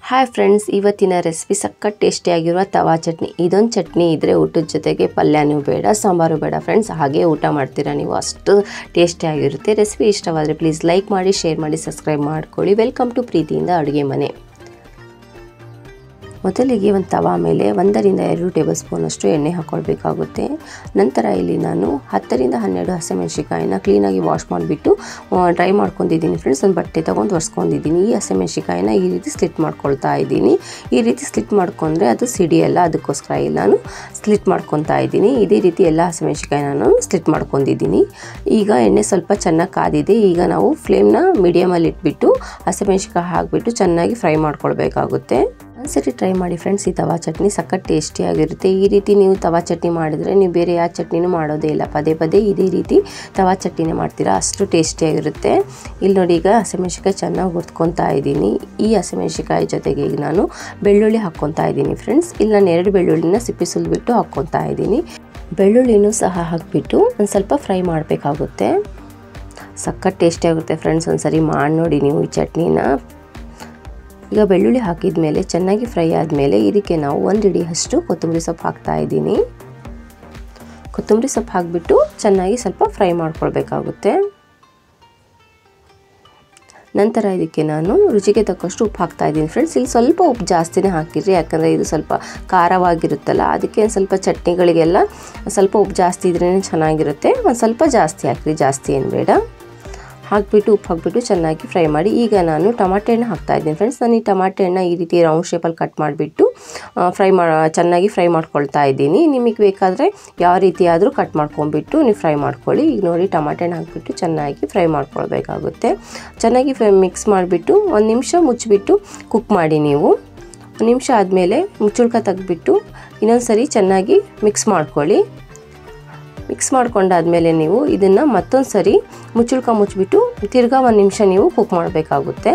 hi friends ಇವತ್ತಿನ recipe ಸಖತ್ ಟೇಸ್ಟಿಯಾಗಿರುವ ತವಾ ಚಟ್ನಿ ಇದೊಂದು ಚಟ್ನಿ ಇದ್ದರೆ ಊಟದ ಜೊತೆಗೆ ಪಲ್ಯನೂ ಬೇಡ ಸಾಂಬಾರು ಬೇಡ ಫ್ರೆಂಡ್ಸ್ ಹಾಗೆ ಊಟ ಮಾಡ್ತೀರಾ ನೀವು ಅಷ್ಟು ಟೇಸ್ಟಿಯಾಗಿರುತ್ತೆ ರೆಸಿಪಿ ಇಷ್ಟವಾದರೆ ಪ್ಲೀಸ್ ಲೈಕ್ ಮಾಡಿ ಶೇರ್ ಮಾಡಿ ಸಬ್ಸ್ಕ್ರೈಬ್ ಮಾಡ್ಕೊಳ್ಳಿ ವೆಲ್ಕಮ್ ಟು ಪ್ರೀತಿಯಿಂದ ಅಡುಗೆ ಮನೆ ಮೊದಲಿಗೆ ಒಂದು ತವಾ ಮೇಲೆ ಒಂದರಿಂದ ಎರಡು ಟೇಬಲ್ ಸ್ಪೂನಷ್ಟು ಎಣ್ಣೆ ಹಾಕ್ಕೊಳ್ಬೇಕಾಗುತ್ತೆ ನಂತರ ಇಲ್ಲಿ ನಾನು ಹತ್ತರಿಂದ ಹನ್ನೆರಡು ಹಸಿಮೆಣ್ಸಿಕಾಯಿನ ಕ್ಲೀನಾಗಿ ವಾಶ್ ಮಾಡಿಬಿಟ್ಟು ಡ್ರೈ ಮಾಡ್ಕೊಂಡಿದ್ದೀನಿ ಫ್ರೆಂಡ್ಸ್ ಒಂದು ಬಟ್ಟೆ ತೊಗೊಂಡು ಒರೆಸ್ಕೊಂಡಿದ್ದೀನಿ ಈ ಹಸಿಮೆಣ್ಸಿಕಾಯಿನ ಈ ರೀತಿ ಸ್ಲಿಟ್ ಮಾಡ್ಕೊಳ್ತಾ ಇದ್ದೀನಿ ಈ ರೀತಿ ಸ್ಲಿಟ್ ಮಾಡ್ಕೊಂಡ್ರೆ ಅದು ಸಿಡಿಯಲ್ಲ ಅದಕ್ಕೋಸ್ಕರ ಇಲ್ಲಿ ನಾನು ಸ್ಲಿಟ್ ಮಾಡ್ಕೊತಾ ಇದ್ದೀನಿ ಇದೇ ರೀತಿ ಎಲ್ಲ ಹಸಿಮೆಣ್ಸಿಕಾಯಿನ ನಾನು ಸ್ಲಿಟ್ ಮಾಡ್ಕೊಂಡಿದ್ದೀನಿ ಈಗ ಎಣ್ಣೆ ಸ್ವಲ್ಪ ಚೆನ್ನಾಗಿ ಕಾದಿದೆ ಈಗ ನಾವು ಫ್ಲೇಮ್ನ ಮೀಡಿಯಮಲ್ಲಿ ಇಟ್ಬಿಟ್ಟು ಹಸಿಮೆಣ್ಸಿಕಾಯಿ ಹಾಕಿಬಿಟ್ಟು ಚೆನ್ನಾಗಿ ಫ್ರೈ ಮಾಡ್ಕೊಳ್ಬೇಕಾಗುತ್ತೆ ಒಂದ್ಸರಿ ಟ್ರೈ ಮಾಡಿ ಫ್ರೆಂಡ್ಸ್ ಈ ತವಾ ಚಟ್ನಿ ಸಖತ್ ಟೇಸ್ಟಿಯಾಗಿರುತ್ತೆ ಈ ರೀತಿ ನೀವು ತವಾ ಚಟ್ನಿ ಮಾಡಿದರೆ ನೀವು ಬೇರೆ ಯಾವ ಚಟ್ನಿನೂ ಮಾಡೋದೇ ಇಲ್ಲ ಪದೇ ಪದೇ ಇದೇ ರೀತಿ ತವಾ ಚಟ್ನಿನೇ ಮಾಡ್ತೀರಾ ಅಷ್ಟು ಟೇಸ್ಟಿಯಾಗಿರುತ್ತೆ ಇಲ್ಲಿ ನೋಡಿ ಈಗ ಹಸಿಮೆಣ್ಸಿಕಾಯಿ ಚೆನ್ನಾಗಿ ಹುರ್ಕೊತಾ ಇದ್ದೀನಿ ಈ ಹಸಿಮೆಣ್ಸಿಕಾಯಿ ಜೊತೆಗೆ ಈಗ ನಾನು ಬೆಳ್ಳುಳ್ಳಿ ಹಾಕ್ಕೊತಾ ಇದ್ದೀನಿ ಫ್ರೆಂಡ್ಸ್ ಇಲ್ಲಿ ನಾನು ಎರಡು ಬೆಳ್ಳುಳ್ಳಿನ ಸಿಪ್ಪಿ ಸುಲಿದ್ಬಿಟ್ಟು ಹಾಕ್ಕೊತಾ ಇದ್ದೀನಿ ಬೆಳ್ಳುಳ್ಳಿನೂ ಸಹ ಹಾಕಿಬಿಟ್ಟು ಒಂದು ಸ್ವಲ್ಪ ಫ್ರೈ ಮಾಡಬೇಕಾಗುತ್ತೆ ಸಖತ್ ಟೇಸ್ಟಿಯಾಗುತ್ತೆ ಫ್ರೆಂಡ್ಸ್ ಒಂದ್ಸರಿ ಮಾಡಿ ನೋಡಿ ನೀವು ಈ ಚಟ್ನಿನ ಈಗ ಬೆಳ್ಳುಳ್ಳಿ ಹಾಕಿದ ಮೇಲೆ ಚೆನ್ನಾಗಿ ಫ್ರೈ ಆದಮೇಲೆ ಇದಕ್ಕೆ ನಾವು ಒಂದು ಇಡಿ ಅಷ್ಟು ಕೊತ್ತಂಬರಿ ಸೊಪ್ಪು ಹಾಕ್ತಾ ಇದ್ದೀನಿ ಕೊತ್ತಂಬರಿ ಸೊಪ್ಪು ಹಾಕಿಬಿಟ್ಟು ಚೆನ್ನಾಗಿ ಸ್ವಲ್ಪ ಫ್ರೈ ಮಾಡ್ಕೊಳ್ಬೇಕಾಗುತ್ತೆ ನಂತರ ಇದಕ್ಕೆ ನಾನು ರುಚಿಗೆ ತಕ್ಕಷ್ಟು ಉಪ್ಪು ಹಾಕ್ತಾ ಇದ್ದೀನಿ ಫ್ರೆಂಡ್ಸ್ ಇಲ್ಲಿ ಸ್ವಲ್ಪ ಉಪ್ಪು ಜಾಸ್ತಿನೇ ಹಾಕಿರಿ ಯಾಕಂದರೆ ಇದು ಸ್ವಲ್ಪ ಖಾರವಾಗಿರುತ್ತಲ್ಲ ಅದಕ್ಕೆ ಸ್ವಲ್ಪ ಚಟ್ನಿಗಳಿಗೆಲ್ಲ ಸ್ವಲ್ಪ ಉಪ್ಪು ಜಾಸ್ತಿ ಇದ್ರೇ ಚೆನ್ನಾಗಿರುತ್ತೆ ಒಂದು ಸ್ವಲ್ಪ ಜಾಸ್ತಿ ಹಾಕಿರಿ ಜಾಸ್ತಿ ಏನು ಬೇಡ ಹಾಕಿಬಿಟ್ಟು ಉಪ್ಪು ಹಾಕಿಬಿಟ್ಟು ಚೆನ್ನಾಗಿ ಫ್ರೈ ಮಾಡಿ ಈಗ ನಾನು ಟಮಾಟೆ ಹಣ್ಣು ಹಾಕ್ತಾ ಇದ್ದೀನಿ ಫ್ರೆಂಡ್ಸ್ ನಾನು ಈ ಟಮಾಟೆ ಹಣ್ಣು ಈ ರೀತಿ ರೌಂಡ್ ಶೇಪಲ್ಲಿ ಕಟ್ ಮಾಡಿಬಿಟ್ಟು ಫ್ರೈ ಮಾ ಚೆನ್ನಾಗಿ ಫ್ರೈ ಮಾಡ್ಕೊಳ್ತಾ ಇದ್ದೀನಿ ನಿಮಗೆ ಬೇಕಾದರೆ ಯಾವ ರೀತಿ ಆದರೂ ಕಟ್ ಮಾಡ್ಕೊಂಬಿಟ್ಟು ನೀವು ಫ್ರೈ ಮಾಡ್ಕೊಳ್ಳಿ ಈಗ ನೋಡಿ ಟಮಾಟೆ ಹಣ್ಣು ಹಾಕಿಬಿಟ್ಟು ಚೆನ್ನಾಗಿ ಫ್ರೈ ಮಾಡ್ಕೊಳ್ಬೇಕಾಗುತ್ತೆ ಚೆನ್ನಾಗಿ ಫ್ರೈ ಮಿಕ್ಸ್ ಮಾಡಿಬಿಟ್ಟು ಒಂದು ನಿಮಿಷ ಮುಚ್ಚಿಬಿಟ್ಟು ಕುಕ್ ಮಾಡಿ ನೀವು ಒಂದು ನಿಮಿಷ ಆದಮೇಲೆ ಮುಚ್ಚುಳ್ಕ ತೆಗೆದ್ಬಿಟ್ಟು ಇನ್ನೊಂದು ಸರಿ ಚೆನ್ನಾಗಿ ಮಿಕ್ಸ್ ಮಾಡ್ಕೊಳ್ಳಿ ಮಿಕ್ಸ್ ಮಾಡ್ಕೊಂಡಾದ್ಮೇಲೆ ನೀವು ಇದನ್ನು ಮತ್ತೊಂದು ಸರಿ ಮುಚ್ಚುಳ್ಕ ಮುಚ್ಚಿಬಿಟ್ಟು ತಿರ್ಗಾ ಒಂದು ನಿಮಿಷ ನೀವು ಕುಕ್ ಮಾಡಬೇಕಾಗುತ್ತೆ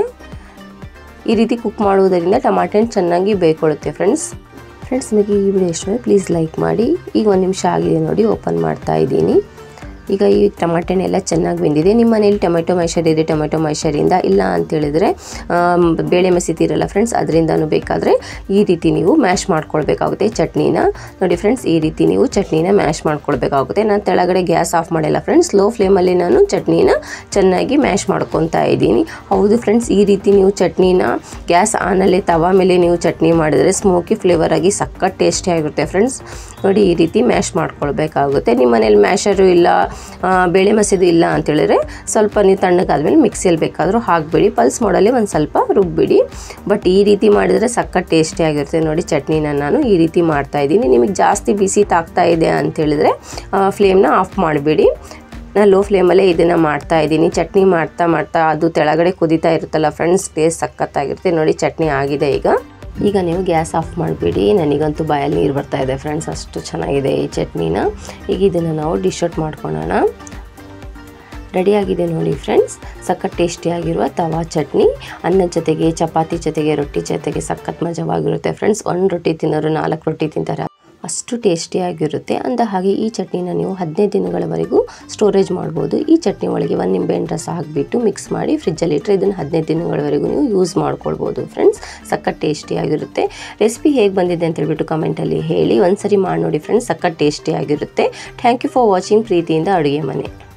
ಈ ರೀತಿ ಕುಕ್ ಮಾಡುವುದರಿಂದ ಟಮಾಟೆ ಹಣ್ಣು ಚೆನ್ನಾಗಿ ಬೇಯ್ಕೊಳ್ಳುತ್ತೆ ಫ್ರೆಂಡ್ಸ್ ಫ್ರೆಂಡ್ಸ್ ನಿಮಗೆ ಈ ವಿಡಿಯೋ ಇಷ್ಟ ಪ್ಲೀಸ್ ಲೈಕ್ ಮಾಡಿ ಈಗ ಒಂದು ನಿಮಿಷ ಆಗಿದೆ ನೋಡಿ ಓಪನ್ ಮಾಡ್ತಾ ಇದ್ದೀನಿ ಈಗ ಈ ಟಮಾಟೆನೆಲ್ಲ ಚೆನ್ನಾಗಿ ಬೆಂದಿದೆ ನಿಮ್ಮ ಮನೇಲಿ ಟೊಮೆಟೊ ಮೈಷರ್ ಇದೆ ಟೊಮೆಟೊ ಮೈಷರಿಂದ ಇಲ್ಲ ಅಂತೇಳಿದರೆ ಬೇಳೆ ಮಸಿತೀರಲ್ಲ ಫ್ರೆಂಡ್ಸ್ ಅದರಿಂದನೂ ಬೇಕಾದರೆ ಈ ರೀತಿ ನೀವು ಮ್ಯಾಶ್ ಮಾಡ್ಕೊಳ್ಬೇಕಾಗುತ್ತೆ ಚಟ್ನಿನ ನೋಡಿ ಫ್ರೆಂಡ್ಸ್ ಈ ರೀತಿ ನೀವು ಚಟ್ನಿನ ಮ್ಯಾಶ್ ಮಾಡ್ಕೊಳ್ಬೇಕಾಗುತ್ತೆ ನಾನು ತೆಳಗಡೆ ಗ್ಯಾಸ್ ಆಫ್ ಮಾಡಿಲ್ಲ ಫ್ರೆಂಡ್ಸ್ ಲೋ ಫ್ಲೇಮಲ್ಲಿ ನಾನು ಚಟ್ನಿನ ಚೆನ್ನಾಗಿ ಮ್ಯಾಶ್ ಮಾಡ್ಕೊತಾ ಇದ್ದೀನಿ ಹೌದು ಫ್ರೆಂಡ್ಸ್ ಈ ರೀತಿ ನೀವು ಚಟ್ನಿನ ಗ್ಯಾಸ್ ಆನಲ್ಲೇ ತವಾ ಮೇಲೆ ನೀವು ಚಟ್ನಿ ಮಾಡಿದರೆ ಸ್ಮೋಕಿ ಫ್ಲೇವರ್ ಆಗಿ ಸಖತ್ ಟೇಸ್ಟಿ ಆಗಿರುತ್ತೆ ಫ್ರೆಂಡ್ಸ್ ನೋಡಿ ಈ ರೀತಿ ಮ್ಯಾಶ್ ಮಾಡ್ಕೊಳ್ಬೇಕಾಗುತ್ತೆ ನಿಮ್ಮ ಮನೇಲಿ ಮ್ಯಾಶರು ಇಲ್ಲ ಬೇಳೆ ಮಸಿದು ಇಲ್ಲ ಅಂತೇಳಿದ್ರೆ ಸ್ವಲ್ಪ ನೀವು ತಣ್ಣಗಾದ್ಮೇಲೆ ಮಿಕ್ಸಿಯಲ್ಲಿ ಬೇಕಾದರೂ ಹಾಕಬೇಡಿ ಪಲ್ಸ್ ಮಾಡಲ್ಲಿ ಒಂದು ಸ್ವಲ್ಪ ರುಬ್ಬಿಡಿ ಬಟ್ ಈ ರೀತಿ ಮಾಡಿದರೆ ಸಖತ್ ಟೇಸ್ಟಿ ಆಗಿರುತ್ತೆ ನೋಡಿ ಚಟ್ನಿನ ನಾನು ಈ ರೀತಿ ಮಾಡ್ತಾ ಇದ್ದೀನಿ ನಿಮಗೆ ಜಾಸ್ತಿ ಬಿಸಿ ತಾಗ್ತಾ ಇದೆ ಅಂತೇಳಿದರೆ ಫ್ಲೇಮ್ನ ಆಫ್ ಮಾಡಿಬಿಡಿ ನಾನು ಲೋ ಫ್ಲೇಮಲ್ಲೇ ಇದನ್ನು ಮಾಡ್ತಾ ಇದ್ದೀನಿ ಚಟ್ನಿ ಮಾಡ್ತಾ ಮಾಡ್ತಾ ಅದು ತೆಳಗಡೆ ಕುದೀತಾ ಇರುತ್ತಲ್ಲ ಫ್ರೆಂಡ್ಸ್ ಟೇಸ್ಟ್ ಸಖತ್ತಾಗಿರುತ್ತೆ ನೋಡಿ ಚಟ್ನಿ ಆಗಿದೆ ಈಗ ಈಗ ನೀವು ಗ್ಯಾಸ್ ಆಫ್ ಮಾಡಿಬಿಡಿ ನನಗಂತೂ ಬಾಯಲ್ಲಿ ನೀರು ಬರ್ತಾ ಇದೆ ಫ್ರೆಂಡ್ಸ್ ಅಷ್ಟು ಚೆನ್ನಾಗಿದೆ ಈ ಚಟ್ನಿನ ಈಗ ಇದನ್ನು ನಾವು ಡಿಶ್ ಔಟ್ ಮಾಡ್ಕೊಳ್ಳೋಣ ರೆಡಿಯಾಗಿದೆ ನೋಡಿ ಫ್ರೆಂಡ್ಸ್ ಸಖತ್ ಟೇಸ್ಟಿಯಾಗಿರುವ ತವಾ ಚಟ್ನಿ ಅನ್ನದ ಜೊತೆಗೆ ಚಪಾತಿ ಜೊತೆಗೆ ರೊಟ್ಟಿ ಜೊತೆಗೆ ಸಖತ್ ಮಜವಾಗಿರುತ್ತೆ ಫ್ರೆಂಡ್ಸ್ ಒಂದು ರೊಟ್ಟಿ ತಿನ್ನೋರು ನಾಲ್ಕು ರೊಟ್ಟಿ ತಿಂತಾರೆ ಅಷ್ಟು ಟೇಸ್ಟಿಯಾಗಿರುತ್ತೆ ಅಂದ ಹಾಗೆ ಈ ಚಟ್ನಿನ ನೀವು ಹದಿನೈದು ದಿನಗಳವರೆಗೂ ಸ್ಟೋರೇಜ್ ಮಾಡ್ಬೋದು ಈ ಚಟ್ನಿ ಒಳಗೆ ಒಂದು ನಿಂಬೆಹಣ್ಣು ರಸ ಹಾಕಿಬಿಟ್ಟು ಮಿಕ್ಸ್ ಮಾಡಿ ಫ್ರಿಜ್ಜಲ್ಲಿ ಇಟ್ಟರೆ ಇದನ್ನು ಹದಿನೈದು ದಿನಗಳವರೆಗೂ ನೀವು ಯೂಸ್ ಮಾಡ್ಕೊಳ್ಬೋದು ಫ್ರೆಂಡ್ಸ್ ಸಖತ್ ಟೇಸ್ಟಿಯಾಗಿರುತ್ತೆ ರೆಸಿಪಿ ಹೇಗೆ ಬಂದಿದೆ ಅಂತ ಹೇಳ್ಬಿಟ್ಟು ಕಮೆಂಟಲ್ಲಿ ಹೇಳಿ ಒಂದ್ಸರಿ ಮಾಡಿ ನೋಡಿ ಫ್ರೆಂಡ್ಸ್ ಸಖತ್ ಟೇಸ್ಟಿಯಾಗಿರುತ್ತೆ ಥ್ಯಾಂಕ್ ಯು ಫಾರ್ ವಾಚಿಂಗ್ ಪ್ರೀತಿಯಿಂದ ಅಡುಗೆ ಮನೆ